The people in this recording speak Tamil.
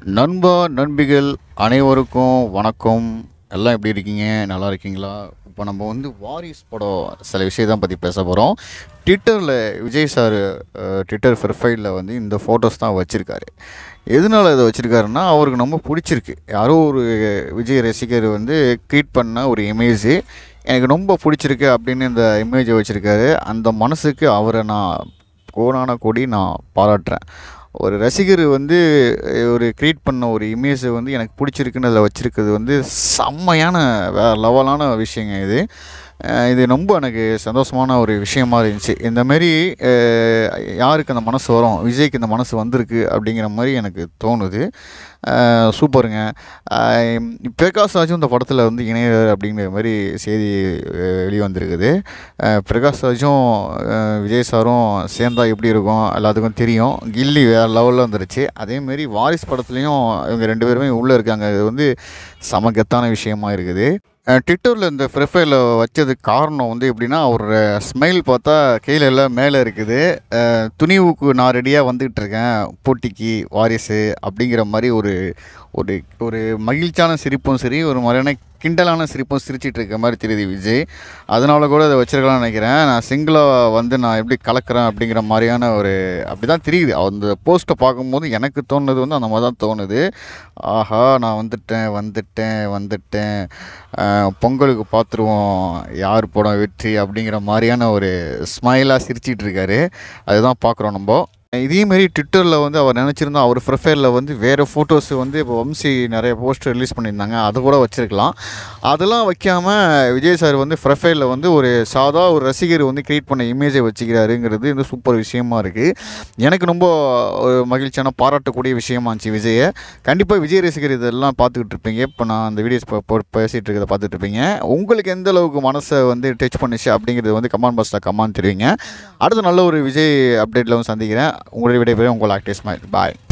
நண்பா நண்பிகள் அனைவருக்கும் வணக்கம் எல்லாம் எப்படி இருக்கீங்க நல்லா இருக்கீங்களா இப்போ நம்ம வந்து வாரிஸ் படம் சில விஷயத்தான் பற்றி பேச போகிறோம் ட்விட்டரில் விஜய் சார் ட்விட்டர் ப்ரொஃபைலில் வந்து இந்த ஃபோட்டோஸ் தான் வச்சுருக்காரு எதனால் இதை வச்சுருக்காருன்னா அவருக்கு ரொம்ப பிடிச்சிருக்கு யாரோ ஒரு விஜய் ரசிகர் வந்து க்ரியேட் பண்ண ஒரு இமேஜ் எனக்கு ரொம்ப பிடிச்சிருக்கு அப்படின்னு இந்த இமேஜை வச்சுருக்காரு அந்த மனசுக்கு அவரை நான் கோடான கொடி நான் பாராட்டுறேன் ஒரு ரசிகர் வந்து அஹ், ஒரு க்ரியேட் பண்ண ஒரு இமேஜை வந்து எனக்கு பிடிச்சிருக்குன்னு அதில் வச்சுருக்கிறது வந்து செம்மையான வே லெவலான விஷயங்க இது அஹ், இது ரொம்ப எனக்கு சந்தோஷமான ஒரு விஷயமா இருந்துச்சு இந்த மாதிரி அஹ், யாருக்கு அந்த மனசு வரும் விஜய்க்கு இந்த மனசு வந்திருக்கு அப்படிங்கிற மாதிரி எனக்கு தோணுது அஹ், சூப்பருங்க அஹ், பிரகாஷ் ராஜும் இந்த படத்தில் வந்து இணையர் அப்படிங்கிற மாதிரி செய்தி அஹ், வெளிவந்திருக்குது அஹ், பிரகாஷ் ராஜும் அஹ், விஜய் சாரும் சேர்ந்தா எப்படி இருக்கும் எல்லாத்துக்கும் தெரியும் கில்லி வேறு லெவலில் வந்துருச்சு அதேமாரி வாரிஸ் படத்துலேயும் இவங்க ரெண்டு பேருமே உள்ளே இருக்காங்க இது வந்து சமகத்தான விஷயமா இருக்குது ட்விட்டரில் இந்த ப்ரொஃபைலில் வச்சதுக்கு காரணம் வந்து எப்படின்னா அவரோட ஸ்மைல் பார்த்தா கையில் எல்லாம் மேலே இருக்குது அஹ், துணிவுக்கு நான் ரெடியாக வந்துகிட்டு இருக்கேன் போட்டிக்கு வாரிசு அப்படிங்கிற மாதிரி ஒரு ஒரு ஒரு மகிழ்ச்சியான சிரிப்பும் சரி ஒரு மாதிரியான கிண்டலான சிரிப்பும் சிரிச்சிட்டு இருக்க மாதிரி தெரியுது விஜய் அதனால கூட இதை வச்சிருக்கலாம்னு நினைக்கிறேன் நான் சிங்கிளாக வந்து நான் எப்படி கலக்கிறேன் அப்படிங்கிற மாதிரியான ஒரு அப்படி தான் தெரியுது அந்த போஸ்ட்டை பார்க்கும்போது எனக்கு தோணுது வந்து அந்த மாதிரி தான் தோணுது ஆஹா நான் வந்துட்டேன் வந்துட்டேன் வந்துட்டேன் அஹ், பொங்கலுக்கு பார்த்துருவோம் யார் படம் வெற்றி அப்படிங்கிற மாதிரியான ஒரு ஸ்மைலாக சிரிச்சிட்டு இருக்காரு அதுதான் பார்க்குறோம் நம்ம இதேமாரி ட்விட்டரில் வந்து அவர் நினச்சிருந்தா அவர் ப்ரொஃபைலில் வந்து வேறு ஃபோட்டோஸ் வந்து இப்போ வம்சி நிறைய போஸ்டர் ரிலீஸ் பண்ணியிருந்தாங்க அது கூட வச்சுருக்கலாம் அதெல்லாம் வைக்காமல் விஜய் சார் வந்து ப்ரொஃபைலில் வந்து ஒரு சாதா ஒரு ரசிகர் வந்து க்ரியேட் பண்ண இமேஜை வச்சுக்கிறாருங்கிறது வந்து சூப்பர் விஷயமா இருக்குது எனக்கு ரொம்ப ஒரு மகிழ்ச்சியான பாராட்டக்கூடிய விஷயமா இருந்துச்சு விஜயை கண்டிப்பாக விஜய் ரசிகர் இதெல்லாம் பார்த்துக்கிட்டு இருப்பீங்க இப்போ நான் அந்த வீடியோஸ் பேசிகிட்டு இருக்கிறத பார்த்துட்டு இருப்பீங்க உங்களுக்கு எந்த அளவுக்கு மனசை வந்து டச் பண்ணுச்சு அப்படிங்கிறது வந்து கமெண்ட் பாக்ஸில் கமெண்ட் தெரிவிங்க அடுத்த நல்ல ஒரு விஜய் அப்டேட்டில் வந்து சந்திக்கிறேன் உங்களுடைய விடைபெறும் உங்கள் ஆக்டிவ் ஸ்மைல் பாய்